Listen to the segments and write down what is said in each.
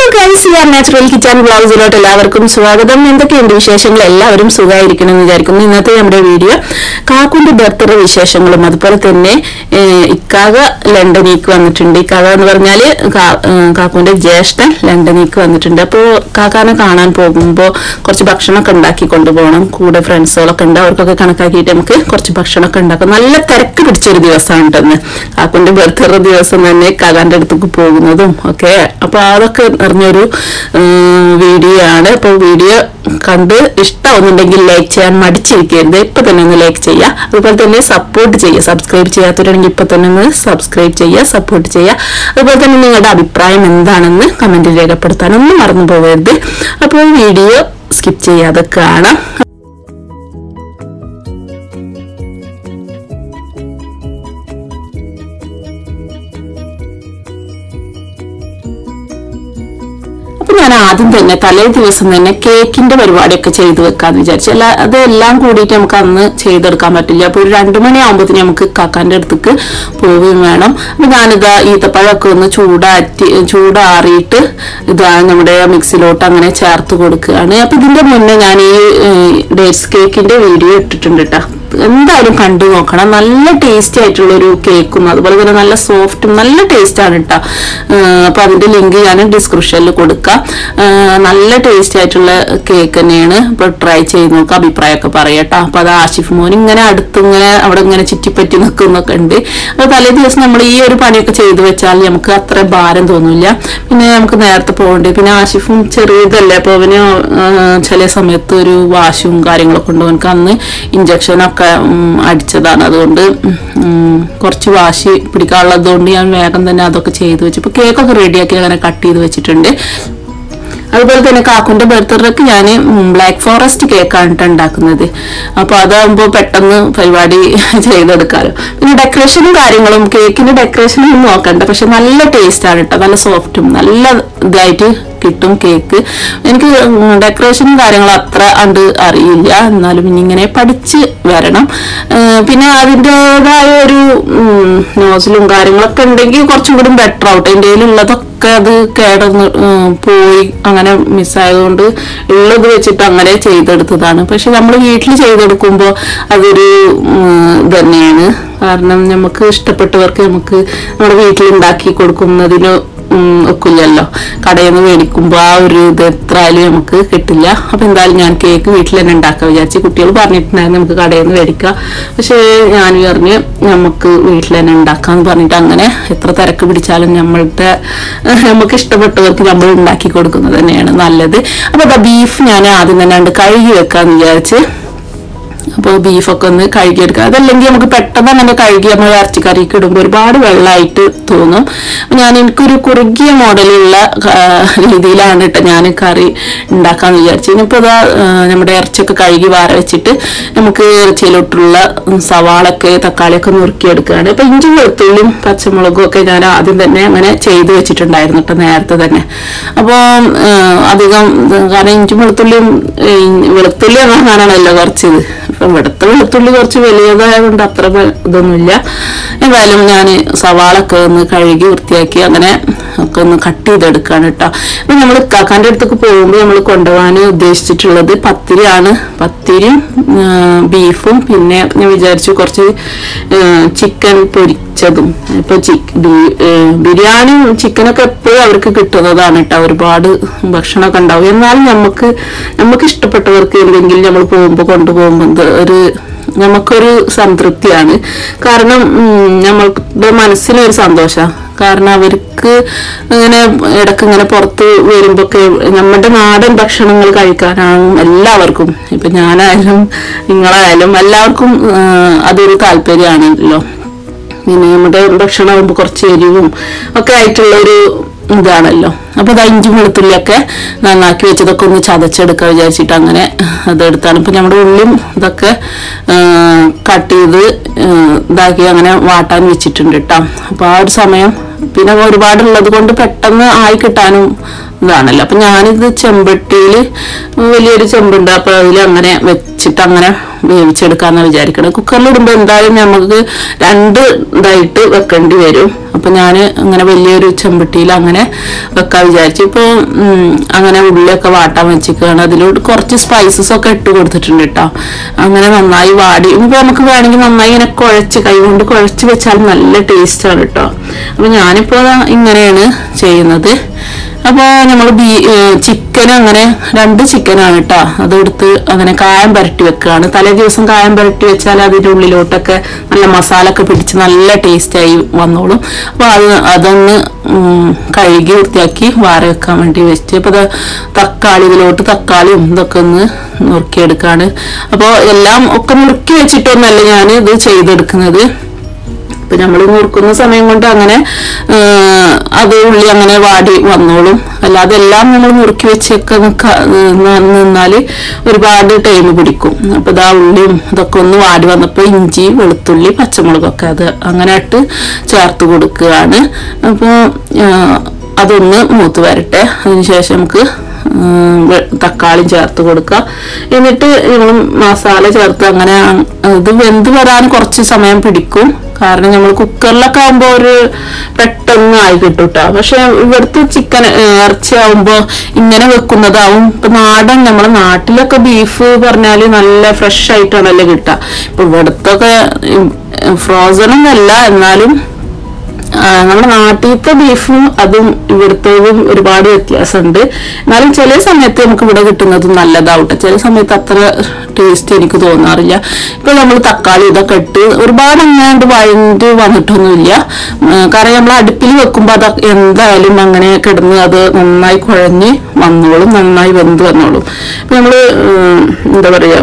Guys ഞാൻ natural kitchen ബ്ലൗസിലോട്ട് എല്ലാവർക്കും സ്വാഗതം എന്തൊക്കെയുണ്ട് വിശേഷങ്ങൾ എല്ലാവരും സുഖമായിരിക്കണം എന്ന് വിചാരിക്കുന്നു ഇന്നത്തെ നമ്മുടെ വീഡിയോ കാക്കുന്റെ ബർത്ത്ഡേ വിശേഷങ്ങളും അതുപോലെ തന്നെ ഏഹ്, ഇക്കാക ലണ്ടനിലേക്ക് വന്നിട്ടുണ്ട് ഇക്കാക എന്ന് പറഞ്ഞാല് കാ- ഏഹ്, കാക്കുന്റെ ജ്യേഷ്ഠൻ ലണ്ടനിലേക്ക് വന്നിട്ടുണ്ട് അപ്പോൾ കാക്കാനെ കാണാൻ പോകുമ്പോൾ കുറച്ച് ഭക്ഷണമൊക്കെ ഉണ്ടാക്കി കൊണ്ടുപോകണം കൂടെ ഫ്രണ്ട്സുകളൊക്കെ ഉണ്ട് അവർക്കൊക്കെ കണക്കാക്കിയിട്ട് നമുക്ക് കുറച്ച് ഭക്ഷണമൊക്കെ ഉണ്ടാക്കാം നല്ല തിരക്ക് പിടിച്ചൊരു ദിവസമാണ് കേട്ടോ കാക്കുന്റെ ബർത്ത്ഡേ ദിവസം തന്നെ കാക്കാന്റെ അടുത്തേക്ക് പോകുന്നതും ഒക്കെ അപ്പൊ അതൊക്കെ നിറഞ്ഞൊരു വീഡിയോ ആണ് അപ്പോൾ വീഡിയോ കണ്ട് ഇഷ്ടമാവുന്നുണ്ടെങ്കിൽ ലൈക്ക് ചെയ്യാൻ മടിച്ചിരിക്കരുത് ഇപ്പൊ തന്നെ ഒന്ന് ലൈക്ക് ചെയ്യുക അതുപോലെ തന്നെ സപ്പോർട്ട് ചെയ്യുക സബ്സ്ക്രൈബ് ചെയ്യാത്തവരാണെങ്കിൽ ഇപ്പൊ തന്നെ ഒന്ന് സബ്സ്ക്രൈബ് ചെയ്യുക സപ്പോർട്ട് ചെയ്യുക അതുപോലെ തന്നെ നിങ്ങളുടെ അഭിപ്രായം എന്താണെന്ന് കമന്റിൽ രേഖപ്പെടുത്താനൊന്നും മറന്നു പോകരുത് അപ്പോൾ വീഡിയോ സ്കിപ്പ് ചെയ്യാതെ കാണാം അപ്പൊ ഞാൻ ആദ്യം തന്നെ തലേ ദിവസം തന്നെ കേക്കിന്റെ പരിപാടിയൊക്കെ ചെയ്തു വെക്കാന്ന് വിചാരിച്ചു അല്ല അതെല്ലാം കൂടിയിട്ട് നമുക്ക് അന്ന് ചെയ്തെടുക്കാൻ പറ്റില്ല അപ്പൊ ഒരു രണ്ടു മണിയാകുമ്പോഴത്തേന് നമുക്ക് കാക്കാന്റെ അടുത്തേക്ക് പോവുകയും വേണം അപ്പൊ ഞാനിതാ ഈത്തപ്പഴമൊക്കെ ഒന്ന് ചൂടാറ്റി ചൂടാറിയിട്ട് ഇതാ നമ്മുടെ മിക്സിലോട്ട് അങ്ങനെ ചേർത്ത് കൊടുക്കുകയാണ് അപ്പൊ ഇതിന്റെ മുന്നേ ഞാൻ ഈ ഡേറ്റ്സ് കേക്കിന്റെ വീഡിയോ ഇട്ടിട്ടുണ്ട് കേട്ടോ എന്തായാലും കണ്ടു നോക്കണം നല്ല ടേസ്റ്റി ആയിട്ടുള്ള ഒരു കേക്കും അതുപോലെ തന്നെ നല്ല സോഫ്റ്റും നല്ല ടേസ്റ്റ് ആണ് കേട്ടോ അപ്പൊ അതിന്റെ ലിങ്ക് ഞാൻ ഡിസ്ക്രിപ്ഷനിൽ കൊടുക്കാം ആ, നല്ല ടേസ്റ്റി ആയിട്ടുള്ള കേക്ക് തന്നെയാണ് അപ്പൊ ട്രൈ ചെയ്ത് നോക്കാം അഭിപ്രായമൊക്കെ പറയട്ടോ അപ്പൊ അത് ആഷിഫ് മോൻ ഇങ്ങനെ അടുത്ത് ഇങ്ങനെ അവിടെ ഇങ്ങനെ ചുറ്റിപ്പറ്റി നിൽക്കുന്നൊക്കെ ഉണ്ട് അപ്പൊ തലേ ദിവസം നമ്മൾ ഈ ഒരു പണിയൊക്കെ ചെയ്തു വെച്ചാൽ നമുക്ക് അത്ര ഭാരം തോന്നില്ല പിന്നെ നമുക്ക് നേരത്തെ പോകണ്ടേ പിന്നെ ആഷിഫും ചെറിയതല്ലേ അപ്പൊ അവന് ആ, ചില സമയത്ത് ഒരു വാശും കാര്യങ്ങളൊക്കെ ഉണ്ട് അവനക്ക് അന്ന് ഇഞ്ചക്ഷനൊക്കെ ഉം, അടിച്ചതാണ് അതുകൊണ്ട് ഉം, കുറച്ച് വാശി പിടിക്കാനുള്ളത് കൊണ്ട് ഞാൻ വേഗം തന്നെ അതൊക്കെ ചെയ്തു വെച്ചു ഇപ്പൊ കേക്കൊക്കെ റെഡിയാക്കി അങ്ങനെ കട്ട് ചെയ്ത് വെച്ചിട്ടുണ്ട് അതുപോലെ തന്നെ കാക്കുന്റെ ബർത്ത്ഡേക്ക് ഞാൻ ബ്ലാക്ക് ഫോറസ്റ്റ് കേക്കാണ് ട്ടോ ഉണ്ടാക്കുന്നത് അപ്പൊ അതാകുമ്പോൾ പെട്ടെന്ന് പരിപാടി ചെയ്തെടുക്കാലോ പിന്നെ ഡെക്കറേഷനും കാര്യങ്ങളും കേക്കിന്റെ ഡെക്കറേഷനും ഒന്നും നോക്കണ്ട പക്ഷെ നല്ല ടേസ്റ്റ് ആണ് കേട്ടോ നല്ല സോഫ്റ്റും നല്ല ഇതായിട്ട് കിട്ടും കേക്ക് എനിക്ക് ഡെക്കറേഷനും കാര്യങ്ങളും അത്ര കണ്ട് അറിയില്ല എന്നാലും ഇനി ഇങ്ങനെ പഠിച്ച് വരണം ഏഹ് പിന്നെ അതിൻ്റെതായ ഒരു നോസിലും കാര്യങ്ങളൊക്കെ ഉണ്ടെങ്കിൽ കുറച്ചും കൂടി ബെറ്റർ ആവട്ടെ എൻ്റെ ഉള്ളതൊക്കെ അത് കേടന്ന് ഉം, പോയി അങ്ങനെ മിസ്സായതുകൊണ്ട് ഉള്ളത് വെച്ചിട്ട് അങ്ങനെ ചെയ്തെടുത്തതാണ് പക്ഷെ നമ്മൾ വീട്ടിൽ ചെയ്തെടുക്കുമ്പോൾ അതൊരു ഉം, ഇത് തന്നെയാണ് കാരണം നമുക്ക് ഇഷ്ടപ്പെട്ടവർക്ക് നമുക്ക് നമ്മുടെ വീട്ടിൽ ഉണ്ടാക്കി കൊടുക്കുന്നതിന് ഉം, ഒക്കില്ലല്ലോ കടയിൽ നിന്ന് മേടിക്കുമ്പോൾ ആ ഒരു ഇത് എത്ര ആയാലും നമുക്ക് കിട്ടില്ല അപ്പൊ എന്തായാലും ഞാൻ കേക്ക് വീട്ടിൽ തന്നെ ഉണ്ടാക്കാൻ വിചാരിച്ചു കുട്ടികൾ പറഞ്ഞിട്ടുണ്ടായിരുന്നു നമുക്ക് കടയിൽ നിന്ന് മേടിക്കാം പക്ഷേ ഞാൻ പറഞ്ഞ് നമുക്ക് വീട്ടിൽ തന്നെ ഉണ്ടാക്കാന്ന് പറഞ്ഞിട്ട് അങ്ങനെ എത്ര തിരക്ക് പിടിച്ചാലും നമ്മളുടെ നമുക്ക് ഇഷ്ടപ്പെട്ടവർക്ക് നമ്മൾ ഉണ്ടാക്കി കൊടുക്കുന്നത് തന്നെയാണ് നല്ലത് അപ്പൊ ദാ ബീഫ് ഞാൻ ആദ്യം തന്നെ കണ്ട് കഴുകി വെക്കാന്ന് വിചാരിച്ച് അപ്പോൾ ബീഫൊക്കെ ഒന്ന് കഴുകിയെടുക്കുക അതല്ലെങ്കിൽ നമുക്ക് പെട്ടെന്ന് തന്നെ കഴുകി നമ്മൾ ഇറച്ചിക്കറിക്ക് ഇടുമ്പോൾ ഒരുപാട് വെള്ളമായിട്ട് തോന്നും അപ്പൊ ഞാൻ എനിക്കൊരു കുറുകിയ മോഡലുള്ള ആ, രീതിയിലാണ് കേട്ടോ ഞാൻ കറി ഉണ്ടാക്കാന്ന് വിചാരിച്ചു ഇനിയിപ്പോൾ ഇതാ ആ, നമ്മുടെ ഇറച്ചിയൊക്കെ കഴുകി വാര വെച്ചിട്ട് നമുക്ക് ഇറച്ചിയിലോട്ടുള്ള സവാളൊക്കെ തക്കാളിയൊക്കെ നുറുക്കിയെടുക്കുകയാണ് ഇപ്പൊ ഇഞ്ചി വെളുത്തുള്ളിയും പച്ചമുളകും ഒക്കെ ഞാൻ ആദ്യം തന്നെ അങ്ങനെ ചെയ്തു വെച്ചിട്ടുണ്ടായിരുന്നു കേട്ടോ നേരത്തെ തന്നെ അപ്പോൾ അധികം ഇത് കാരണം ഇഞ്ചി വെളുത്തുള്ളിയും ഏ, വെളുത്തുള്ളി അങ്ങനെയാണല്ലോ കുറച്ച് ഇത് ഇപ്പൊ ഇവിടുത്തെ വെളുത്തുള്ളി കുറച്ച് വലിയതായതുകൊണ്ട് അത്ര വ- ഇതൊന്നുമില്ല എന്തായാലും ഞാൻ സവാളൊക്കെ ഒന്ന് കഴുകി വൃത്തിയാക്കി അങ്ങനെ ഒക്കെ ഒന്ന് കട്ട് ചെയ്തെടുക്കാണ് കേട്ടോ അപ്പൊ നമ്മൾ കാക്കാന്റെ അടുത്തേക്ക് പോകുമ്പോൾ നമ്മൾ കൊണ്ടുപോകാൻ ഉദ്ദേശിച്ചിട്ടുള്ളത് പത്തിരിയാണ് പത്തിരിയും ആ, ബീഫും പിന്നെ ഞാൻ വിചാരിച്ചു കുറച്ച് ചിക്കൻ പൊരിച്ചതും ഇപ്പൊ ചിക്ക് ബി- ഏ, ബിരിയാണിയും ചിക്കനൊക്കെ എപ്പോഴും അവർക്ക് കിട്ടുന്നതാണ് കേട്ടോ ഒരുപാട് ഭക്ഷണമൊക്കെ ഉണ്ടാവും എന്നാലും നമുക്ക് നമുക്ക് ഇഷ്ടപ്പെട്ടവർക്ക് എന്തെങ്കിലും നമ്മൾ പോകുമ്പോൾ കൊണ്ടുപോകുമ്പോൾ എന്ത് ഒരു നമുക്കൊരു സംതൃപ്തിയാണ് കാരണം ഉം, നമ്മളുടെ മനസ്സിനൊരു സന്തോഷമാണ് കാരണം അവർക്ക് ഇങ്ങനെ ഇടയ്ക്ക് ഇങ്ങനെ പുറത്ത് വരുമ്പോഴൊക്കെ നമ്മുടെ നാടൻ ഭക്ഷണങ്ങൾ കഴിക്കാനാണ് എല്ലാവർക്കും ഇപ്പൊ ഞാനായാലും നിങ്ങളായാലും എല്ലാവർക്കും ആ, അതൊരു താല്പര്യമാണല്ലോ പിന്നെ നമ്മുടെ ഭക്ഷണം ആകുമ്പോൾ കുറച്ച് എരിവും ഒക്കെ ആയിട്ടുള്ള ഒരു ഇതാണല്ലോ അപ്പൊ അത് ഇഞ്ചും വെളുത്തുള്ളിയൊക്കെ നന്നാക്കി വെച്ചതൊക്കെ ഒന്ന് ചതച്ചെടുക്കാൻ വിചാരിച്ചിട്ട് അങ്ങനെ അതെടുത്താണ് ഇപ്പൊ നമ്മുടെ ഉള്ളിയും ഇതൊക്കെ കട്ട് ചെയ്ത് ആ, ഇതാക്കി അങ്ങനെ വാട്ടാൻ വെച്ചിട്ടുണ്ട് കേട്ടോ അപ്പൊ ആ ഒരു സമയം പിന്നെ ഒരുപാടുള്ളത് കൊണ്ട് പെട്ടെന്ന് ആയി കിട്ടാനും ഇതാണല്ലോ അപ്പൊ ഞാനിത് ചെമ്പട്ടിയിൽ വലിയൊരു ചെമ്പുണ്ട് അപ്പൊ അതിൽ അങ്ങനെ വെച്ചിട്ട് അങ്ങനെ വേവിച്ചെടുക്കാന്ന് വിചാരിക്കണം കുക്കറിലിടുമ്പോൾ എന്തായാലും നമുക്ക് രണ്ട് ഇതായിട്ട് വെക്കേണ്ടി വരും അപ്പൊ ഞാൻ അങ്ങനെ വലിയൊരു ചെമ്പട്ടിയിൽ അങ്ങനെ വെക്കാൻ വിചാരിച്ചു ഇപ്പൊ ഉം, അങ്ങനെ ഉള്ളിയൊക്കെ വാട്ടാൻ വെച്ചിരിക്കുകയാണ് അതിലോട്ട് കുറച്ച് സ്പൈസസ് ഒക്കെ ഇട്ട് കൊടുത്തിട്ടുണ്ട് കേട്ടോ അങ്ങനെ നന്നായി വാടി ഇനിയിപ്പോ നമുക്ക് വേണമെങ്കിൽ നന്നായി ഇങ്ങനെ കുഴച്ച് കൈ കൊണ്ട് കുഴച്ച് വെച്ചാൽ നല്ല ടേസ്റ്റ് ആണ് കേട്ടോ അപ്പൊ ഞാനിപ്പോ ദാ ഇങ്ങനെയാണ് ചെയ്യുന്നത് അപ്പോൾ നമ്മൾ ബീ ചിക്കൻ അങ്ങനെ രണ്ട് ചിക്കനാണ് കേട്ടോ അതെടുത്ത് അങ്ങനെ കായം പുരട്ടി വെക്കുകയാണ് തലേ ദിവസം കായം പുരട്ടി വെച്ചാൽ അതിൻ്റെ ഉള്ളിലോട്ടൊക്കെ നല്ല മസാല ഒക്കെ പിടിച്ച് നല്ല ടേസ്റ്റായി വന്നോളും അപ്പോൾ അത് അതൊന്ന് ഉം, കഴുകി വൃത്തിയാക്കി വാര വെക്കാൻ വേണ്ടി വെച്ച് അപ്പോൾ അത് തക്കാളി ഇതിലോട്ട് തക്കാളിയും ഇതൊക്കെ ഒന്ന് നുറുക്കിയെടുക്കാണ് അപ്പോൾ എല്ലാം ഒക്കെ നുറുക്കി വെച്ചിട്ടൊന്നല്ല ഞാൻ ഇത് ചെയ്തെടുക്കുന്നത് ഇപ്പൊ നമ്മൾ നുറുക്കുന്ന സമയം കൊണ്ട് അങ്ങനെ ആ, അത് ഉള്ളി അങ്ങനെ വാടി വന്നോളും അല്ലാതെ എല്ലാം നമ്മൾ നുറുക്കി വെച്ചൊക്കെ നിക്ക- ന- നിന്നാല് ഒരുപാട് ടൈം പിടിക്കും അപ്പൊ ഇതാ ഉള്ളിയും ഇതൊക്കെ ഒന്ന് വാടി വന്നപ്പോ ഇഞ്ചി വെളുത്തുള്ളി പച്ചമുളകൊക്കെ അത് അങ്ങനെ ഇട്ട് ചേർത്ത് കൊടുക്കുകയാണ് അപ്പോൾ അതൊന്ന് മൂത്ത് വരട്ടെ അതിനുശേഷം നമുക്ക് ഉം, വെ- തക്കാളി ചേർത്ത് കൊടുക്കുക എന്നിട്ട് നമ്മൾ മസാല ചേർത്ത് അങ്ങനെ അങ് ഇത് വെന്ത് വരാൻ കുറച്ച് സമയം പിടിക്കും കാരണം നമ്മൾ കുക്കറിലൊക്കെ ആകുമ്പോൾ ഒരു പെട്ടെന്ന് ആയി കിട്ടും കേട്ടോ പക്ഷെ ഇവിടുത്തെ ചിക്കൻ ഇറച്ചി ആവുമ്പോൾ ഇങ്ങനെ വെക്കുന്നതാവും ഇപ്പൊ നാടൻ നമ്മളെ നാട്ടിലൊക്കെ ബീഫ് പറഞ്ഞാല് നല്ല ഫ്രഷ് ആയിട്ടാണല്ലോ കിട്ടുക ഇപ്പൊ ഇവിടുത്തൊക്കെ ഫ്രോസൺ അല്ല എന്നാലും ആ, നമ്മുടെ നാട്ടിലത്തെ ബീഫും അതും ഇവിടുത്തതും ഒരുപാട് വ്യത്യാസമുണ്ട് എന്നാലും ചില സമയത്ത് നമുക്ക് ഇവിടെ കിട്ടുന്നത് നല്ലതാവട്ടെ ചില സമയത്ത് അത്ര ടേസ്റ്റ് എനിക്ക് തോന്നാറില്ല ഇപ്പൊ നമ്മൾ തക്കാളി ഇതൊക്കെ ഇട്ട് ഒരുപാട് അങ്ങാണ്ട് വഴണ്ട് വന്നിട്ടൊന്നുമില്ല ഉം, കാരണം നമ്മൾ അടുപ്പിൽ വെക്കുമ്പോൾ അത് എന്തായാലും അങ്ങനെ കിടന്ന് അത് നന്നായി കുഴഞ്ഞ് വന്നോളും നന്നായി വെന്ത് വന്നോളും ഇപ്പൊ നമ്മള് ഉം, എന്താ പറയാ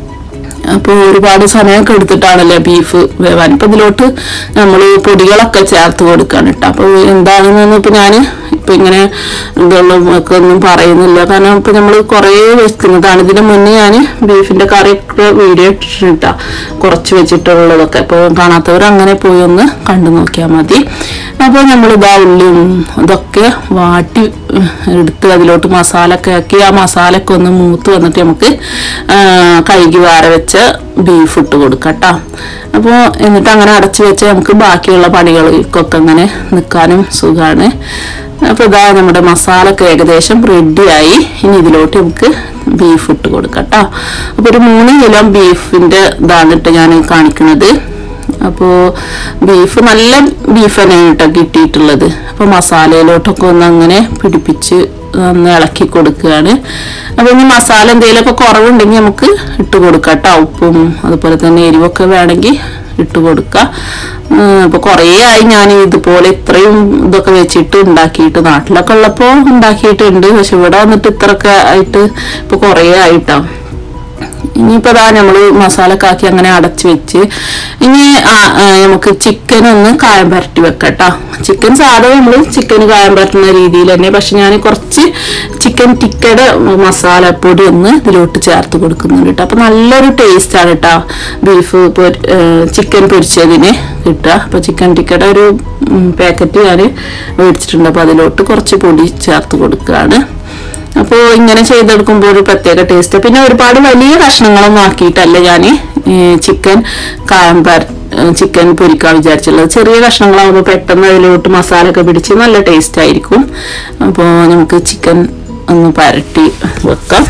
അപ്പോൾ ഒരുപാട് സമയമൊക്കെ എടുത്തിട്ടാണല്ലേ ബീഫ് വേവാൻ ഇപ്പം ഇതിലോട്ട് നമ്മൾ പൊടികളൊക്കെ ചേർത്ത് കൊടുക്കുകയാണ് കേട്ടോ അപ്പോൾ എന്താണെന്നൊന്നും ഇപ്പം ഞാൻ ഇപ്പം ഇങ്ങനെ ഇതൊന്നും ഒക്കെ ഒന്നും പറയുന്നില്ല കാരണം ഇപ്പം നമ്മൾ കുറേ വെക്കുന്നതാണ് ഇതിന് മുന്നേ ഞാൻ ബീഫിൻ്റെ കറിയൊക്കെ വീഡിയോ ഇട്ടിട്ടാ കുറച്ച് വെച്ചിട്ടുള്ളതൊക്കെ അപ്പോൾ കാണാത്തവർ അങ്ങനെ പോയി ഒന്ന് കണ്ടു നോക്കിയാൽ മതി അപ്പോൾ നമ്മൾ ഇതാ ഉള്ളിയും ഇതൊക്കെ വാട്ടി ഉം, എടുത്ത് അതിലോട്ട് മസാല ഒക്കെ ആക്കി ആ മസാല ഒക്കെ ഒന്ന് മൂത്ത് വന്നിട്ട് നമുക്ക് ആ, കഴുകി വാര വെച്ച ബീഫ് ഇട്ട് കൊടുക്കാം കേട്ടോ അപ്പോൾ എന്നിട്ട് അങ്ങനെ അടച്ചു വെച്ച് നമുക്ക് ബാക്കിയുള്ള പണികൾക്കൊക്കെ അങ്ങനെ നിൽക്കാനും സുഖമാണ് അപ്പോൾ ഇതാ നമ്മുടെ മസാല ഒക്കെ ഏകദേശം റെഡിയായി ഇനി ഇതിലോട്ട് നമുക്ക് ബീഫ് ഇട്ട് കൊടുക്കാം കേട്ടോ അപ്പോൾ ഒരു മൂന്ന് കിലോ ബീഫിൻ്റെ ഇതാണ് കേട്ടോ ഞാൻ കാണിക്കുന്നത് അപ്പോൾ ബീഫ് നല്ല ബീഫ് തന്നെയാണ് കേട്ടോ കിട്ടിയിട്ടുള്ളത് അപ്പോൾ മസാലയിലോട്ടൊക്കെ ഒന്ന് അങ്ങനെ പിടിപ്പിച്ച് ഒന്ന് ഇളക്കി കൊടുക്കുകയാണ് അപ്പോൾ ഇനി മസാല എന്തെങ്കിലുമൊക്കെ കുറവുണ്ടെങ്കിൽ നമുക്ക് ഇട്ട് കൊടുക്കാം കേട്ടോ ഉപ്പും അതുപോലെ തന്നെ എരിവൊക്കെ വേണമെങ്കിൽ ഇട്ട് കൊടുക്കാം അപ്പോൾ കുറേ ആയി ഞാൻ ഇതുപോലെ ഇത്രയും ഇതൊക്കെ വെച്ചിട്ട് ഉണ്ടാക്കിയിട്ട് നാട്ടിലൊക്കെ ഉള്ളപ്പോൾ ഉണ്ടാക്കിയിട്ടുണ്ട് പക്ഷെ ഇവിടെ വന്നിട്ട് ഇത്രയൊക്കെ ആയിട്ട് ഇപ്പോൾ കുറേ ആയിട്ടോ ഇനിയിപ്പോ ദാ നമ്മള് മസാലയൊക്കെ ആക്കി അങ്ങനെ അടച്ചു വെച്ച് ഇനി ആ, ആ, നമുക്ക് ചിക്കൻ ഒന്ന് കായം പരട്ടി വെക്കട്ടോ ചിക്കൻ സാധാ നമ്മള് ചിക്കൻ കായം പരട്ടുന്ന രീതിയിൽ തന്നെ പക്ഷെ ഞാൻ കുറച്ച് ചിക്കൻ ടിക്കയുടെ മസാലപ്പൊടി ഒന്ന് ഇതിലോട്ട് ചേർത്ത് കൊടുക്കുന്നുണ്ട് കേട്ടോ അപ്പൊ നല്ലൊരു ടേസ്റ്റ് ആണ് കേട്ടോ ബീഫ് ചിക്കൻ പൊരിച്ചതിന് കിട്ടുക അപ്പൊ ചിക്കൻ ടിക്കയുടെ ഒരു പാക്കറ്റ് ഞാൻ മേടിച്ചിട്ടുണ്ട് അപ്പൊ അതിലോട്ട് കുറച്ച് പൊടി ചേർത്ത് കൊടുക്കുകയാണ് അപ്പോൾ ഇങ്ങനെ ചെയ്തെടുക്കുമ്പോൾ ഒരു പ്രത്യേക ടേസ്റ്റ് പിന്നെ ഒരുപാട് വലിയ കഷ്ണങ്ങളൊന്നും ആക്കിയിട്ടല്ല ഞാൻ ചിക്കൻ കായം പര ചിക്കൻ പൊരിക്കാൻ വിചാരിച്ചുള്ളത് ചെറിയ കഷ്ണങ്ങളാകുമ്പോൾ പെട്ടെന്ന് അതിലോട്ട് മസാല ഒക്കെ പിടിച്ച് നല്ല ടേസ്റ്റ് ആയിരിക്കും അപ്പോൾ നമുക്ക് ചിക്കൻ ഒന്ന് പരട്ടി വെക്കാം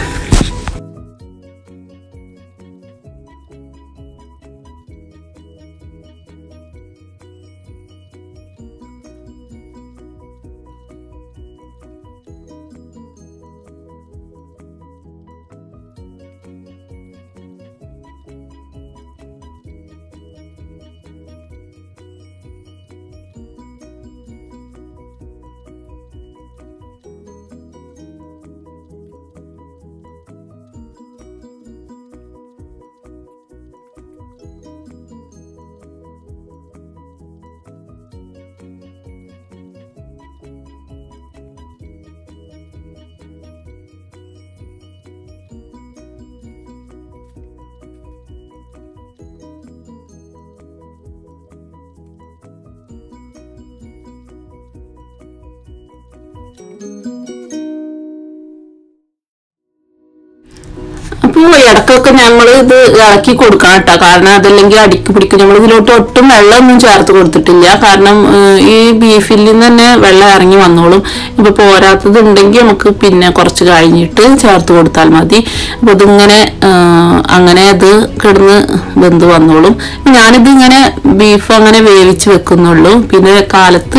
ഇടക്കൊക്കെ ഞങ്ങൾ ഇത് ഇളക്കി കൊടുക്കണം കേട്ടോ കാരണം അതല്ലെങ്കിൽ അടിക്ക് പിടിക്കും നമ്മൾ ഇതിലോട്ട് ഒട്ടും വെള്ളമൊന്നും ചേർത്ത് കൊടുത്തിട്ടില്ല കാരണം ഏഹ്, ഈ ബീഫിൽ നിന്ന് തന്നെ വെള്ളം ഇറങ്ങി വന്നോളും ഇപ്പൊ പോരാത്തത് ഉണ്ടെങ്കിൽ നമുക്ക് പിന്നെ കുറച്ച് കഴിഞ്ഞിട്ട് ചേർത്ത് കൊടുത്താൽ മതി അപ്പൊ ഇതിങ്ങനെ ഏഹ്, അങ്ങനെ ഇത് കിടന്ന് വെന്ത് വന്നോളും ഞാനിത് ഇങ്ങനെ ബീഫ് അങ്ങനെ വേവിച്ച് വെക്കുന്നുള്ളൂ പിന്നെ കാലത്ത്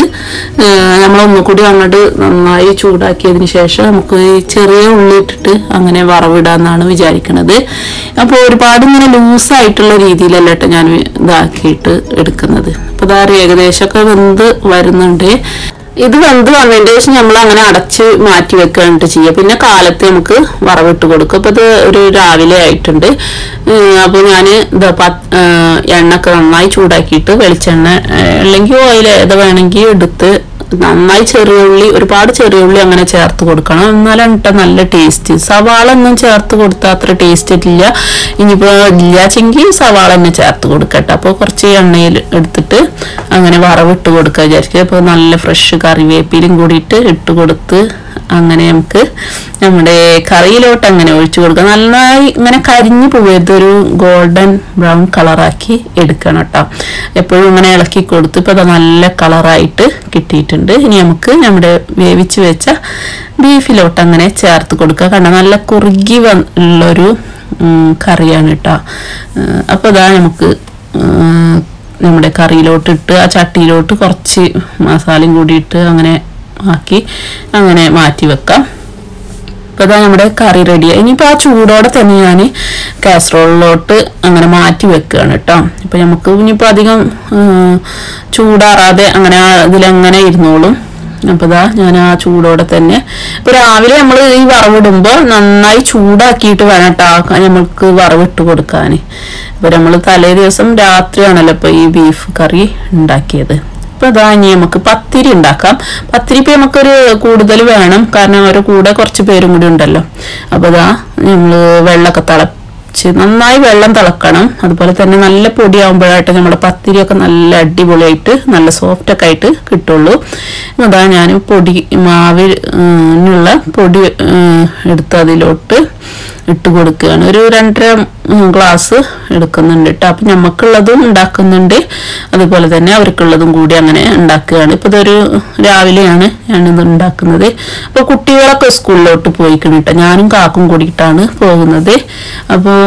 നമ്മൾ ഒന്നുകൂടി അങ്ങോട്ട് നന്നായി ചൂടാക്കിയതിന് ശേഷം നമുക്ക് ഈ ചെറിയ ഉള്ളി ഇട്ടിട്ട് അങ്ങനെ വറവിടാന്നാണ് വിചാരിക്കുന്നത് അപ്പോൾ ഒരുപാട് ഇങ്ങനെ ലൂസായിട്ടുള്ള രീതിയിലല്ല കേട്ടോ ഞാൻ ഇതാക്കിയിട്ട് എടുക്കുന്നത് അപ്പോൾ ഇതാ ഏകദേശമൊക്കെ വെന്ത് വരുന്നുണ്ട് ഇത് വെന്ത് വന്നതിന് ശേഷം നമ്മൾ അങ്ങനെ അടച്ച് മാറ്റി വെക്കുകയാണ് ചെയ്യുക പിന്നെ കാലത്ത് നമുക്ക് വറവിട്ട് കൊടുക്കും അപ്പോൾ ഇത് ഒരു രാവിലെ ആയിട്ടുണ്ട് അപ്പോൾ ഞാൻ ഇത് എണ്ണൊക്കെ നന്നായി ചൂടാക്കിയിട്ട് വെളിച്ചെണ്ണ ഏഹ്, അല്ലെങ്കിൽ ഓയിൽ ഏത് വേണമെങ്കിൽ എടുത്ത് നന്നായി ചെറിയ ഉള്ളി ഒരുപാട് ചെറിയ ഉള്ളി അങ്ങനെ ചേർത്ത് കൊടുക്കണം എന്നാലാണ് കേട്ടോ നല്ല ടേസ്റ്റ് സവാള ഒന്നും ചേർത്ത് കൊടുത്താൽ അത്ര ടേസ്റ്റ് ഇല്ല ഇനിയിപ്പോൾ ഇല്ലാച്ചെങ്കിൽ സവാള തന്നെ ചേർത്ത് കൊടുക്കട്ടെ അപ്പോൾ കുറച്ച് എണ്ണയിൽ എടുത്തിട്ട് അങ്ങനെ വറവിട്ട് കൊടുക്കുക വിചാരിക്കുക അപ്പോൾ നല്ല ഫ്രഷ് കറിവേപ്പിലും കൂടിയിട്ട് ഇട്ട് കൊടുത്ത് അങ്ങനെ നമുക്ക് നമ്മുടെ കറിയിലോട്ട് അങ്ങനെ ഒഴിച്ചു കൊടുക്കുക നന്നായി ഇങ്ങനെ കരിഞ്ഞു പോകരുത് ഒരു ഗോൾഡൻ ബ്രൗൺ കളറാക്കി എടുക്കണം കേട്ടോ എപ്പോഴും ഇങ്ങനെ ഇളക്കി കൊടുത്ത് ഇപ്പോൾ അത് നല്ല കളറായിട്ട് കിട്ടിയിട്ടുണ്ട് ഇനി നമുക്ക് നമ്മുടെ വേവിച്ച് വെച്ച ബീഫിലോട്ട് അങ്ങനെ ചേർത്ത് കൊടുക്കുക കണ്ട നല്ല കുറുകി വ- ഉള്ളൊരു ഉം, കറിയാണ് കേട്ടോ അപ്പോൾ ഇതാ നമുക്ക് ഉം, നമ്മുടെ കറിയിലോട്ട് ഇട്ട് ആ ചട്ടിയിലോട്ട് കുറച്ച് മസാലയും കൂടി ഇട്ട് അങ്ങനെ ആക്കി അങ്ങനെ മാറ്റി വെക്കാം അപ്പോൾ ഇതാ നമ്മുടെ കറി റെഡിയായി ഇനിയിപ്പോൾ ആ ചൂടോടെ തന്നെ ഞാൻ കാസറോളിലോട്ട് അങ്ങനെ മാറ്റി വെക്കുകയാണ് കേട്ടോ ഇപ്പം നമുക്ക് ഇനിയിപ്പോൾ അധികം ഉം, ചൂടാറാതെ അങ്ങനെ ആ ഇതിലങ്ങനെ ഇരുന്നോളും അപ്പോൾ ഇതാ ഞാൻ ആ ചൂടോടെ തന്നെ ഇപ്പോൾ രാവിലെ നമ്മൾ ഈ വറവിടുമ്പോൾ നന്നായി ചൂടാക്കിയിട്ട് വേണം കേട്ടോ നമുക്ക് വറവിട്ട് കൊടുക്കാൻ ഇപ്പോൾ നമ്മൾ തലേ ദിവസം രാത്രിയാണല്ലോ ഇപ്പോൾ ഈ ബീഫ് കറി ഉണ്ടാക്കിയത് ഇപ്പൊ ഇതാ ഇനി നമുക്ക് പത്തിരി ഉണ്ടാക്കാം പത്തിരി ഇപ്പൊ നമുക്കൊരു കൂടുതൽ വേണം കാരണം അവരുടെ കൂടെ കുറച്ച് പേരും കൂടി ഉണ്ടല്ലോ അപ്പൊ ഇതാ നമ്മള് വെള്ളമൊക്കെ തിളച്ച് നന്നായി വെള്ളം തിളക്കണം അതുപോലെ തന്നെ നല്ല പൊടിയാകുമ്പോഴായിട്ട് നമ്മുടെ പത്തിരിയൊക്കെ നല്ല അടിപൊളിയായിട്ട് നല്ല സോഫ്റ്റ് ഒക്കെ ആയിട്ട് കിട്ടുള്ളൂ അതാ ഞാൻ പൊടി മാവിനുള്ള പൊടി ഉം, എടുത്ത് അതിലോട്ട് ഇട്ട് കൊടുക്കുകയാണ് ഒരു രണ്ടര ഉം, ഗ്ലാസ് എടുക്കുന്നുണ്ട് കേട്ടോ അപ്പം നമുക്കുള്ളതും ഉണ്ടാക്കുന്നുണ്ട് അതുപോലെ തന്നെ അവർക്കുള്ളതും കൂടി അങ്ങനെ ഉണ്ടാക്കുകയാണ് ഇപ്പം ഇതൊരു രാവിലെയാണ് ഞാനിത് ഉണ്ടാക്കുന്നത് അപ്പോൾ കുട്ടികളൊക്കെ സ്കൂളിലോട്ട് പോയിക്കണം കേട്ടോ ഞാനും കാക്കും കൂടിയിട്ടാണ് പോകുന്നത് അപ്പോൾ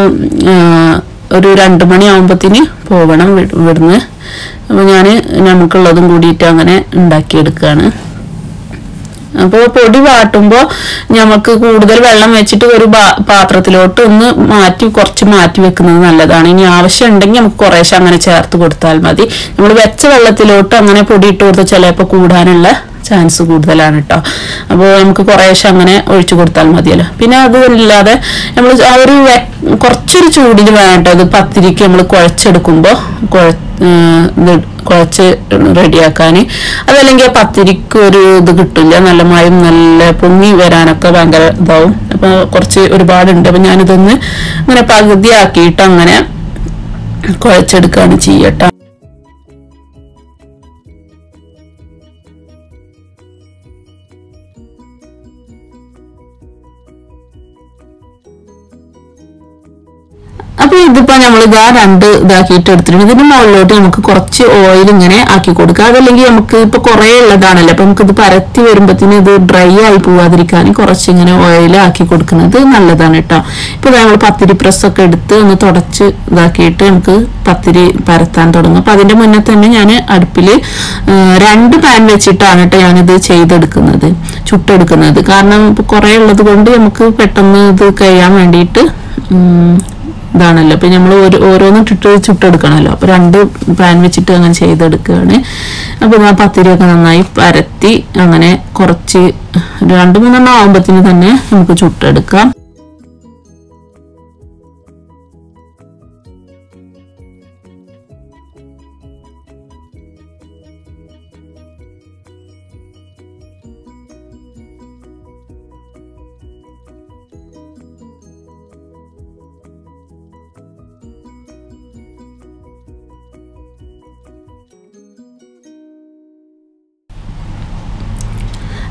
ഒരു രണ്ട് മണിയാകുമ്പത്തിന് പോകണം ഇവി- ഇവിടുന്ന് അപ്പോൾ ഞാൻ നമുക്കുള്ളതും കൂടിയിട്ട് അങ്ങനെ ഉണ്ടാക്കിയെടുക്കുകയാണ് അപ്പോൾ പൊടി വാട്ടുമ്പോൾ നമുക്ക് കൂടുതൽ വെള്ളം വെച്ചിട്ട് ഒരു പാ- പാത്രത്തിലോട്ട് ഒന്ന് മാറ്റി കുറച്ച് മാറ്റി വെക്കുന്നത് നല്ലതാണ് ഇനി ആവശ്യം ഉണ്ടെങ്കിൽ നമുക്ക് കുറേശ്ശെ അങ്ങനെ ചേർത്ത് കൊടുത്താൽ മതി നമ്മൾ വെച്ച വെള്ളത്തിലോട്ട് അങ്ങനെ പൊടി ഇട്ട് കൊടുത്താൽ ചിലപ്പോൾ കൂടാനുള്ള ചാൻസ് കൂടുതലാണ് കേട്ടോ അപ്പോൾ നമുക്ക് കുറേശ്ശെ അങ്ങനെ ഒഴിച്ചു കൊടുത്താൽ മതിയല്ലോ പിന്നെ അതല്ലാതെ നമ്മൾ ആ ഒരു വെ- കുറച്ചൊരു ചൂടിൽ വേണം കേട്ടോ ഇത് പത്തിരിക്ക് നമ്മൾ കുഴച്ചെടുക്കുമ്പോൾ കുഴ ഏഹ് ഇത് കുഴച്ച് റെഡിയാക്കാൻ അതല്ലെങ്കിൽ ആ പത്തിരിക്ക് ഒരു ഇത് കിട്ടില്ല നല്ല മയം നല്ല പൊങ്ങി വരാനൊക്കെ ഭയങ്കര ഇതാവും അപ്പോൾ കുറച്ച് ഒരുപാടുണ്ട് അപ്പം ഞാനിതൊന്ന് ഇങ്ങനെ പകുതിയാക്കിയിട്ട് അങ്ങനെ കുഴച്ചെടുക്കുകയാണ് ചെയ്യട്ടോ അപ്പൊ ഇതിപ്പോ നമ്മൾ ഇതാ രണ്ട് ഇതാക്കിയിട്ട് എടുത്തിട്ടുണ്ട് ഇതിന്റെ മുകളിലോട്ട് നമുക്ക് കുറച്ച് ഓയിൽ ഇങ്ങനെ ആക്കി കൊടുക്കുക അതല്ലെങ്കിൽ നമുക്ക് ഇപ്പൊ കുറെ ഉള്ളതാണല്ലോ അപ്പൊ നമുക്ക് ഇത് പരത്തി വരുമ്പത്തിന് ഇത് ഡ്രൈ ആയി പോവാതിരിക്കാൻ കുറച്ച് ഇങ്ങനെ ഓയിൽ ആക്കി കൊടുക്കുന്നത് നല്ലതാണ് കേട്ടോ ഇപ്പൊ നമ്മൾ പത്തിരി പ്രസ് ഒക്കെ എടുത്ത് ഒന്ന് തുടച്ച് ഇതാക്കിയിട്ട് നമുക്ക് പത്തിരി പരത്താൻ തുടങ്ങും അപ്പൊ അതിന്റെ മുന്നേ തന്നെ ഞാൻ അടുപ്പിൽ രണ്ട് പാൻ വെച്ചിട്ടാണ് കേട്ടോ ഞാനിത് ചെയ്തെടുക്കുന്നത് ചുട്ടെടുക്കുന്നത് കാരണം ഇപ്പൊ കുറെ ഉള്ളത് കൊണ്ട് നമുക്ക് പെട്ടെന്ന് ഇത് കഴിയാൻ വേണ്ടിയിട്ട് ഉം, ഇതാണല്ലോ അപ്പൊ നമ്മൾ ഒരു ഓരോന്നും ഇട്ടിട്ട് ചുട്ടെടുക്കണമല്ലോ അപ്പൊ രണ്ട് പാൻ വെച്ചിട്ട് അങ്ങനെ ചെയ്തെടുക്കുകയാണ് അപ്പൊ ഞാൻ പത്തിരിയൊക്കെ നന്നായി പരത്തി അങ്ങനെ കുറച്ച് ഒരു രണ്ട് മൂന്നെണ്ണം ആവുമ്പത്തിന് തന്നെ നമുക്ക് ചുട്ടെടുക്കാം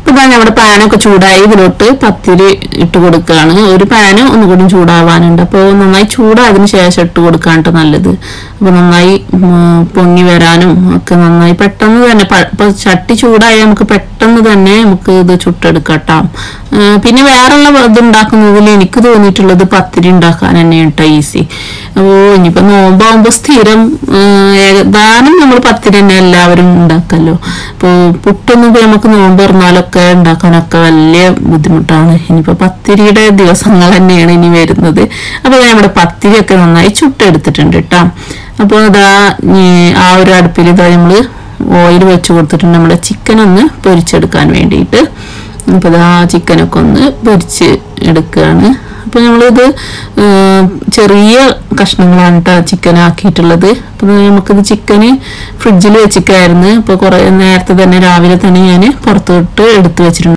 ഇപ്പൊ നമ്മുടെ പാനൊക്കെ ചൂടായി ഇതിലോട്ട് പത്തിരി ഇട്ട് കൊടുക്കുകയാണ് ഒരു പാന് ഒന്നുകൂടി ചൂടാവാനുണ്ട് അപ്പോൾ നന്നായി ചൂടായതിനു ശേഷം ഇട്ട് കൊടുക്കാനായിട്ട് നല്ലത് അപ്പൊ നന്നായി ഉം, പൊങ്ങി വരാനും ഒക്കെ നന്നായി പെട്ടെന്ന് തന്നെ പ- ഇപ്പൊ ചട്ടി ചൂടായാൽ നമുക്ക് പെട്ടെന്ന് തന്നെ നമുക്ക് ഇത് ചുട്ടെടുക്കട്ടാം പിന്നെ വേറെയുള്ള ഇത് ഉണ്ടാക്കുന്നതിൽ എനിക്ക് തോന്നിയിട്ടുള്ളത് പത്തിരി ഉണ്ടാക്കാൻ തന്നെയാണ് കേട്ടോ ഈസി അപ്പോൾ ഇനിയിപ്പോ നോമ്പാകുമ്പോൾ സ്ഥിരം ഉം, ഏകദാനം നമ്മൾ പത്തിരി തന്നെ എല്ലാവരും ഉണ്ടാക്കല്ലോ അപ്പോൾ പുട്ടൊന്നും ഇപ്പൊ നമുക്ക് നോമ്പ് തുറന്നാലൊക്കെ ഉണ്ടാക്കാനൊക്കെ വലിയ ബുദ്ധിമുട്ടാണ് ഇനിയിപ്പോ പത്തിരിയുടെ ദിവസങ്ങൾ തന്നെയാണ് ഇനി വരുന്നത് അപ്പോൾ നമ്മുടെ പത്തിരിയൊക്കെ നന്നായി ചുട്ടെടുത്തിട്ടുണ്ട് കേട്ടോ അപ്പോൾ അതാ ഈ ആ ഒരു അടുപ്പിൽ ഇതാ നമ്മള് ഓയിൽ വെച്ച് കൊടുത്തിട്ടുണ്ട് നമ്മുടെ ചിക്കൻ ഒന്ന് പൊരിച്ചെടുക്കാൻ വേണ്ടിയിട്ട് അപ്പോൾ ഇതാ ചിക്കനൊക്കെ ഒന്ന് പൊരിച്ച് എടുക്കുകയാണ് അപ്പോൾ നമ്മളിത് ഏർ, ചെറിയ കഷ്ണങ്ങളാണ് കേട്ടോ ചിക്കൻ ആക്കിയിട്ടുള്ളത് അപ്പോൾ നമുക്കിത് ചിക്കന് ഫ്രിഡ്ജിൽ വെച്ചിട്ടായിരുന്നു ഇപ്പോൾ കുറേ നേരത്തെ തന്നെ രാവിലെ തന്നെ ഞാൻ പുറത്തോട്ട് എടുത്തു വെച്ചിട്ടുണ്ട്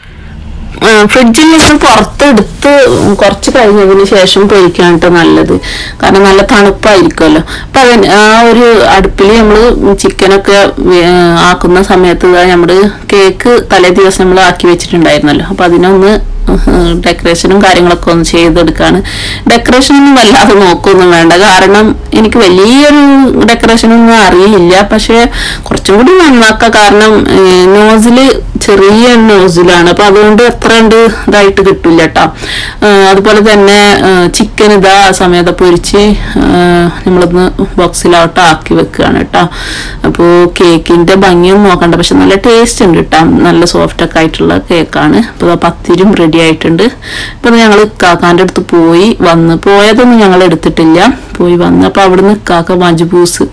ആ, ഫ്രിഡ്ജിൽ നിന്ന് പുറത്തെടുത്ത് കുറച്ച് കഴിഞ്ഞതിന് ശേഷം പൊരിക്കാനായിട്ട് നല്ലത് കാരണം നല്ല തണുപ്പായിരിക്കുമല്ലോ അപ്പൊ അവൻ ആ ഒരു അടുപ്പിൽ നമ്മള് ചിക്കനൊക്കെ വേ- ആക്കുന്ന സമയത്ത് നമ്മള് കേക്ക് തലേ ദിവസം നമ്മൾ ആക്കി വെച്ചിട്ടുണ്ടായിരുന്നല്ലോ അപ്പൊ അതിനൊന്ന് ഡെക്കറേഷനും കാര്യങ്ങളൊക്കെ ഒന്ന് ചെയ്തെടുക്കാണ് ഡെക്കറേഷൻ ഒന്നും വല്ലാതെ നോക്കൊന്നും വേണ്ട കാരണം എനിക്ക് വലിയൊരു ഡെക്കറേഷൻ ഒന്നും അറിയില്ല പക്ഷെ കുറച്ചും കൂടി നന്നാക്കാം കാരണം നോസില് ചെറിയ നോസിലാണ് അപ്പൊ അതുകൊണ്ട് എത്ര ഉണ്ട് ഇതായിട്ട് കിട്ടില്ല കേട്ടോ അതുപോലെ തന്നെ ചിക്കൻ ഇതാ ആ സമയത്ത് പൊരിച്ച് ആ, നമ്മളൊന്ന് ബോക്സിലോട്ട് ആക്കി വെക്കുകയാണ് കേട്ടോ അപ്പോൾ കേക്കിന്റെ ഭംഗിയൊന്നും നോക്കണ്ട പക്ഷെ നല്ല ടേസ്റ്റ് ഉണ്ട് കേട്ടോ നല്ല സോഫ്റ്റ് ഒക്കെ ആയിട്ടുള്ള കേക്കാണ് അപ്പോൾ ദാ പത്തിരും റെഡി ആയിട്ടുണ്ട് ഇപ്പൊ ഞങ്ങൾ കാക്കാന്റെ അടുത്ത് പോയി വന്ന് പോയതൊന്നും ഞങ്ങൾ എടുത്തിട്ടില്ല പോയി വന്ന് അപ്പൊ അവിടുന്ന് കാക്ക മജ്ബൂസ്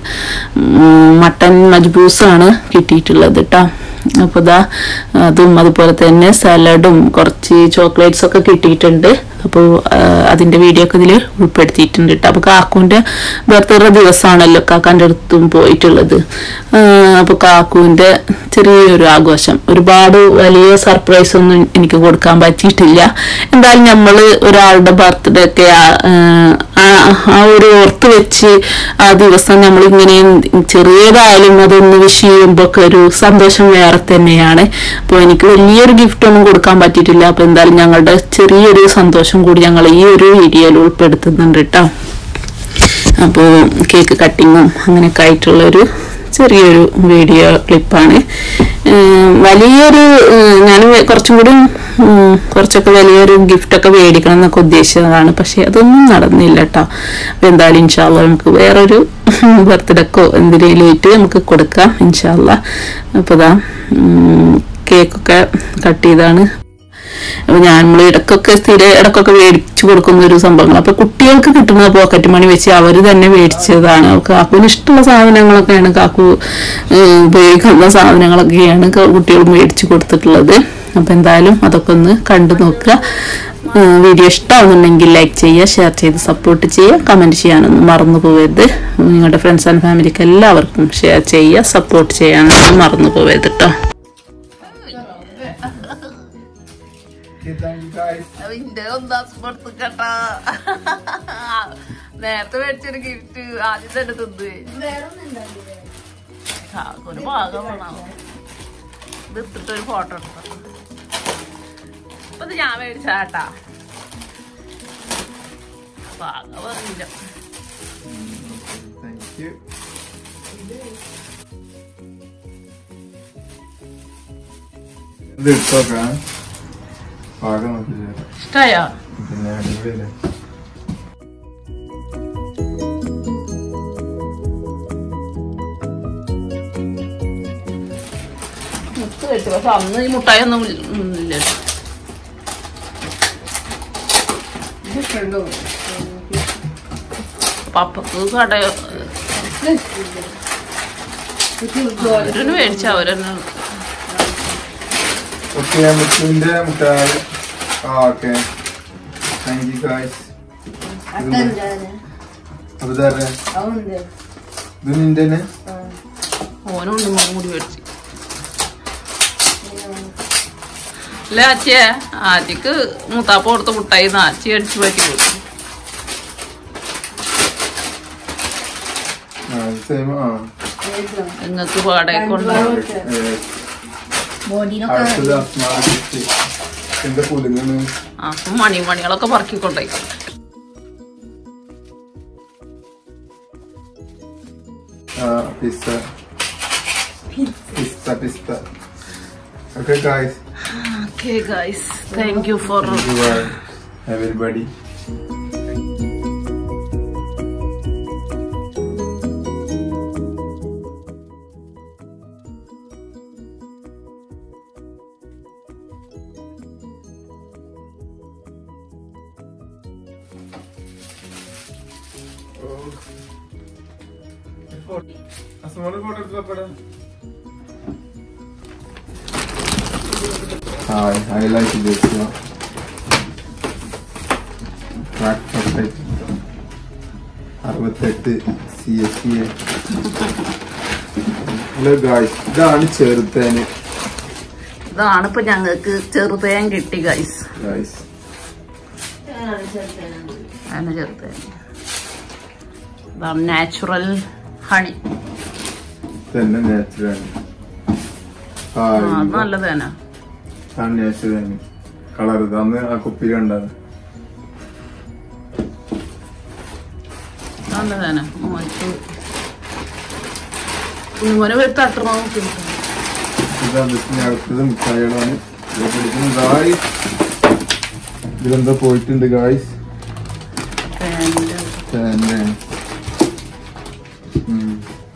ഉം, മട്ടൻ മജ്ബൂസാണ് കിട്ടിയിട്ടുള്ളത് കേട്ടോ അപ്പോൾ ഇതാ അതും അതുപോലെ തന്നെ സലാഡും കുറച്ച് ചോക്ലേറ്റ്സ് ഒക്കെ കിട്ടിയിട്ടുണ്ട് അപ്പോൾ അതിന്റെ വീഡിയോ ഒക്കെ ഇതിൽ ഉൾപ്പെടുത്തിയിട്ടുണ്ട് കേട്ടോ അപ്പോൾ കാക്കുവിന്റെ ബർത്ത്ഡേ ദിവസമാണല്ലോ കാക്കാന്റെ അടുത്തും പോയിട്ടുള്ളത് അപ്പോൾ കാക്കുവിന്റെ ചെറിയൊരു ആഘോഷം ഒരുപാട് വലിയ സർപ്രൈസ് ഒന്നും എനിക്ക് കൊടുക്കാൻ പറ്റിയിട്ടില്ല എന്തായാലും നമ്മൾ ഒരാളുടെ ബർത്ത്ഡേ ഒക്കെ ആ- ആ- ആ ഒരു ഓർത്ത് വെച്ച് ആ ദിവസം നമ്മൾ ഇങ്ങനെ ചെറിയതായാലും അതൊന്ന് വിഷ് ചെയ്യുമ്പോൾ ഒക്കെ ഒരു സന്തോഷം വേറെ തന്നെയാണ് അപ്പോൾ എനിക്ക് വലിയൊരു ഗിഫ്റ്റ് ഒന്നും കൊടുക്കാൻ പറ്റിയിട്ടില്ല അപ്പോൾ എന്തായാലും ഞങ്ങളുടെ ചെറിയൊരു സന്തോഷം കൂടി ഞങ്ങൾ ഈ ഒരു വീഡിയോയിൽ ഉൾപ്പെടുത്തുന്നുണ്ട് കേട്ടോ അപ്പോൾ കേക്ക് കട്ടിങ്ങും അങ്ങനെയൊക്കെ ആയിട്ടുള്ളൊരു ചെറിയൊരു വീഡിയോ ക്ലിപ്പാണ് ഉം, വലിയൊരു ഞാൻ കുറച്ചും കൂടി ഉം, കുറച്ചൊക്കെ വലിയൊരു ഗിഫ്റ്റൊക്കെ മേടിക്കണം എന്നൊക്കെ ഉദ്ദേശിച്ചതാണ് പക്ഷെ അതൊന്നും നടന്നില്ല കേട്ടോ അപ്പോൾ എന്തായാലും ഇൻഷാല്ല നമുക്ക് വേറൊരു ബർത്ത്ഡേക്കോ എന്തിനേലും ആയിട്ട് നമുക്ക് കൊടുക്കാം ഇൻഷാല്ല അപ്പോൾ ഇതാ ഉം, കേക്കൊക്കെ കട്ട് ചെയ്താണ് അപ്പൊ ഞാൻ നമ്മൾ ഇടക്കൊക്കെ സ്ഥിരം ഇടക്കൊക്കെ മേടിച്ചു കൊടുക്കുന്ന ഒരു സംഭവങ്ങൾ അപ്പൊ കുട്ടികൾക്ക് കിട്ടുന്ന പോക്കറ്റ് മണി വെച്ച് അവര് തന്നെ മേടിച്ചതാണ് കാക്കുവിന് ഇഷ്ടമുള്ള സാധനങ്ങളൊക്കെയാണ് കാക്കു ഏഹ്, ഉപയോഗിക്കുന്ന സാധനങ്ങളൊക്കെയാണ് ക- കുട്ടികൾ മേടിച്ചു കൊടുത്തിട്ടുള്ളത് അപ്പൊ എന്തായാലും അതൊക്കെ ഒന്ന് കണ്ടു നോക്കുക ഏഹ്, വീഡിയോ ഇഷ്ടമാവുന്നുണ്ടെങ്കിൽ ലൈക്ക് ചെയ്യുക ഷെയർ ചെയ്ത് സപ്പോർട്ട് ചെയ്യുക കമന്റ് ചെയ്യാനൊന്നും മറന്നു പോകരുത് നിങ്ങളുടെ ഫ്രണ്ട്സ് ആൻഡ് ഫാമിലിക്ക് എല്ലാവർക്കും ഷെയർ ചെയ്യുക സപ്പോർട്ട് ചെയ്യാനൊന്നും മറന്നു പോകരുത് കേട്ടോ Thank you guys. അതിന്റെ ഒന്നാം സ്പോർട്സ് കേട്ടാ നേരത്തെ മേടിച്ചൊരു ഗിഫ്റ്റ് ആദ്യം തന്നെ തിന്നു ഒരു ഭാഗം വേണം ഇത് ഇട്ടിട്ട് ഒരു ഫോട്ടോ എടുത്തു അപ്പൊ ഇത് ഞാൻ മേടിച്ചാട്ടാ ഭാഗം പറഞ്ഞില്ല Thank you. ഇത് എടുത്തോക്കാം പാകം നോക്കില്ല ഇഷ്ടായോ പിന്നെ അടിപൊളിയല്ലേ മുത്ത് വെച്ചു പക്ഷെ അന്ന് ഈ മുട്ടായി ഒന്നും ഇല്ല പപ്പക്ക് കട അവരൊന്ന് മേടിച്ച അവരെന്നെ ഓക്കെ മുത്തിന്റെ മുട്ടായി ആ ഓക്കെ താങ്ക് യു ഗായ്സ് അപ്പൊ ഇതാരെ ഇത് നിന്റെ തന്നെ ഓനും ഉണ്ട് മോനും കൂടി മേടിച്ച് അല്ല അച്ഛേ ആദ്യക്ക് മൂത്താപ്പ കൊടുത്ത മുട്ടായി നാച്ചി അടിച്ചു പറ്റി കൊടുത്തു ആ സെയിം ആ നിങ്ങൾക്ക് പാടെ കൊണ്ട് ബോഡിയിലൊക്കെ അടുത്തത് അസ്മാർ ഗിഫ്റ്റ് എന്താ പുലുങ്ങുന്നു ആ മണി മണികളൊക്കെ പറക്കിക്കൊണ്ടേ ആ പിസ്ത പിസ്ത പിസ്ത okay guys okay guys thank you for everybody Hi, I like this one. Tractor അറുപത്തെട്ട് C S C hello guys ഇതാണ് ചെറുത്തേന് ഇതാണ് ഇപ്പൊ ഞങ്ങൾക്ക് ചെറുതേൻ കിട്ടി ഗൈസ് ഗായ്സ് അതിന് ചെറുതേൻ ഇതാണ് നാച്ചുറൽ ഹണി തന്നെ നാച്ചുറൽ ആ അത് നല്ലതേനാ ആണ് നാച്ചുറൽ കളർ അന്ന് ആ കുപ്പി കണ്ടത് നല്ലതേനാ മോനിക്ക് കുഞ്ഞുമോനെ പോയി തട്ടണോ നോക്കി ഇതാണ് ഇതിന് അടുത്തത് മിഠായികളാണ് ഇത് പിടിക്കുന്നു ഗായ്സ് ഇതിലെന്തോ പോയിട്ടുണ്ട് ഗായ്സ് തന്നെ ഉം.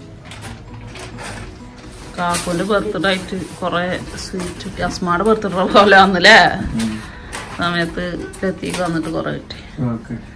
കാക്കുന്റെ ബർത്ത്ഡേ ആയിട്ട് കൊറേ സ്വീറ്റ് അസ്മാടെ ബർത്ത്ഡേ പോലെ വന്നില്ലേ ഉം. സമയത്ത് എത്തിക്ക് വന്നിട്ട് കൊറേ കിട്ടി ഓക്കെ